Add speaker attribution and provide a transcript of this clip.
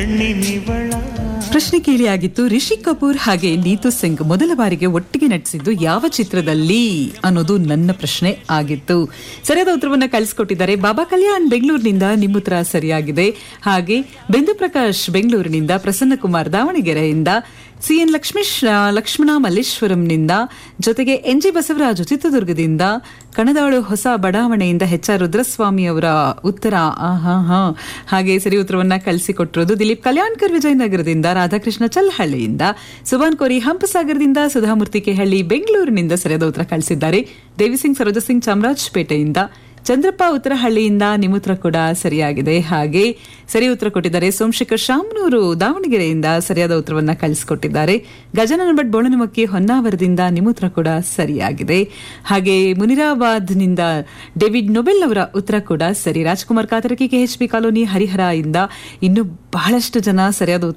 Speaker 1: ಹೆಣ್ಣಿನಿವಳ
Speaker 2: ಪ್ರಶ್ನೆ ಕೇಳಿಯಾಗಿತ್ತು ರಿಷಿ ಕಪೂರ್ ಹಾಗೆ ನೀತು ಸಿಂಗ್ ಮೊದಲ ಬಾರಿಗೆ ಒಟ್ಟಿಗೆ ನಟಿಸಿದ್ದು ಯಾವ ಚಿತ್ರದಲ್ಲಿ ಅನ್ನೋದು ನನ್ನ ಪ್ರಶ್ನೆ ಆಗಿತ್ತು ಸರಿಯಾದ ಉತ್ತರವನ್ನ ಕಳಿಸ್ಕೊಟ್ಟಿದ್ದಾರೆ ಬಾಬಾ ಕಲ್ಯಾಣ್ ಬೆಂಗಳೂರಿನಿಂದ ನಿಮ್ಮ ಉತ್ತರ ಸರಿಯಾಗಿದೆ ಹಾಗೆ ಬಿಂದು ಪ್ರಕಾಶ್ ಬೆಂಗಳೂರಿನಿಂದ ಪ್ರಸನ್ನ ಕುಮಾರ್ ದಾವಣಗೆರೆಯಿಂದ ಸಿಎನ್ ಲಕ್ಷ್ಮೀಶ್ ಲಕ್ಷ್ಮಣ ಮಲ್ಲೇಶ್ವರಂನಿಂದ ಜೊತೆಗೆ ಎನ್ ಜಿ ಬಸವರಾಜು ಚಿತ್ರದುರ್ಗದಿಂದ ಕಣದಾಳು ಹೊಸ ಬಡಾವಣೆಯಿಂದ ಎಚ್ ಆರ್ ರುದ್ರಸ್ವಾಮಿ ಅವರ ಉತ್ತರ ಆಹಾ ಹಾ ಹಾಗೆ ಸರಿ ಉತ್ತರವನ್ನ ಕಳಿಸಿಕೊಟ್ಟಿರೋದು ದಿಲೀಪ್ ಕಲ್ಯಾಣ್ಕರ್ ವಿಜಯನಗರದಿಂದ ರಾಧಾಕೃಷ್ಣ ಚಲ್ಹಳ್ಳಿಯಿಂದ ಸುಭಾನ್ ಕೋರಿ ಹಂಪಸಾಗರದಿಂದ ಸುಧಾಮೂರ್ತಿ ಕೆಹಳ್ಳಿ ಬೆಂಗಳೂರಿನಿಂದ ಸರಿಯಾದ ಉತ್ತರ ಕಳಿಸಿದ್ದಾರೆ ದೇವಿಸಿಂಗ್ ಸರೋಜ ಸಿಂಗ್ ಚಾಮರಾಜಪೇಟೆಯಿಂದ ಚಂದ್ರಪ್ಪ ಉತ್ತರಹಳ್ಳಿಯಿಂದ ನಿಮ್ಮ ಉತ್ತರ ಕೂಡ ಸರಿಯಾಗಿದೆ ಹಾಗೆ ಸರಿ ಉತ್ತರ ಕೊಟ್ಟಿದ್ದಾರೆ ಸೋಮಶೇಖರ್ ಶಾಮನೂರು ದಾವಣಗೆರೆಯಿಂದ ಸರಿಯಾದ ಉತ್ತರವನ್ನ ಕಳಿಸಿಕೊಟ್ಟಿದ್ದಾರೆ ಗಜನನ ಭಟ್ ಬೋಳನಮಕ್ಕಿ ಹೊನ್ನಾವರದಿಂದ ನಿಮ್ಮ ಉತ್ತರ ಕೂಡ ಸರಿಯಾಗಿದೆ ಹಾಗೆ ಮುನಿರಾಬಾದ್ನಿಂದ ಡೇವಿಡ್ ನೊಬೆಲ್ ಅವರ ಉತ್ತರ ಕೂಡ ಸರಿ Rajkumar Katharaki K H P colony Harihara ಇಂದ ಇನ್ನು ಬಹಳಷ್ಟು ಜನ ಸರಿಯಾದ ಉತ್ತರ